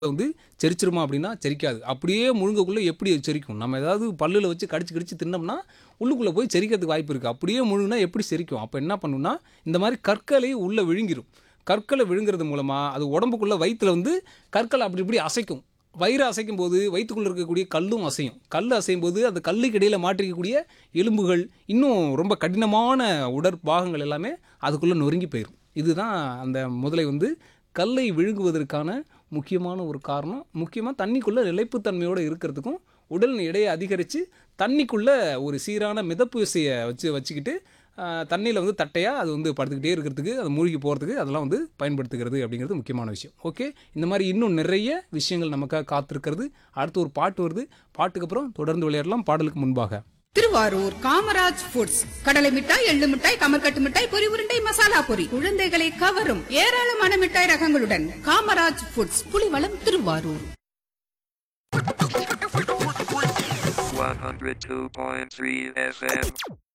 வந்து செரிச்சிருமா அப்படின்னா செரிக்காது அப்படியே முழுங்கக்குள்ளே எப்படி அது செரிக்கும் நம்ம ஏதாவது பல்லில் வச்சு கடிச்சு கடிச்சு தின்னோம்னா உள்ளுக்குள்ளே போய் செரிக்கிறதுக்கு வாய்ப்பு இருக்குது அப்படியே முழுங்கினா எப்படி செரிக்கும் அப்போ என்ன பண்ணுன்னா இந்த மாதிரி கற்களை உள்ளே விழுங்கிரும் கற்களை விழுங்குறது மூலமாக அது உடம்புக்குள்ளே வயிற்றில் வந்து கற்களை அப்படி இப்படி அசைக்கும் வயிறு அசைக்கும் போது வயிற்றுக்குள்ளே இருக்கக்கூடிய கல்லும் அசையும் கல் அசையும் போது அந்த கல்லுக்கு இடையில் மாட்டிருக்கக்கூடிய எலும்புகள் இன்னும் ரொம்ப கடினமான உடற்பாகங்கள் எல்லாமே அதுக்குள்ளே நொறுங்கி போயிடும் இதுதான் அந்த முதலை வந்து கல்லை விழுங்குவதற்கான முக்கியமான ஒரு காரணம் முக்கியமாக தண்ணிக்குள்ளே நிலைப்புத்தன்மையோடு இருக்கிறதுக்கும் உடல் எடையை அதிகரித்து தண்ணிக்குள்ளே ஒரு சீரான மிதப்பு விசையை வச்சு வச்சுக்கிட்டு தண்ணியில் வந்து தட்டையாக அது வந்து படுத்துக்கிட்டே இருக்கிறதுக்கு அது மூழ்கி போகிறதுக்கு அதெல்லாம் வந்து பயன்படுத்துகிறது அப்படிங்கிறது முக்கியமான விஷயம் ஓகே இந்த மாதிரி இன்னும் நிறைய விஷயங்கள் நமக்காக காத்திருக்கிறது அடுத்து ஒரு பாட்டு வருது பாட்டுக்கு அப்புறம் தொடர்ந்து விளையாடலாம் பாடலுக்கு முன்பாக திருவாரூர் காமராஜ் ஃபுட்ஸ் கடலை மிட்டாய் எள்ளு மிட்டாய் கமர்கட்டு மிட்டாய் பொரி உருண்டை மசாலா பொரி குழந்தைகளை கவரும் ஏராளமான மிட்டாய் ரகங்களுடன் காமராஜ் ஃபுட்ஸ் புலிவளம் திருவாரூர் 102.3 FM.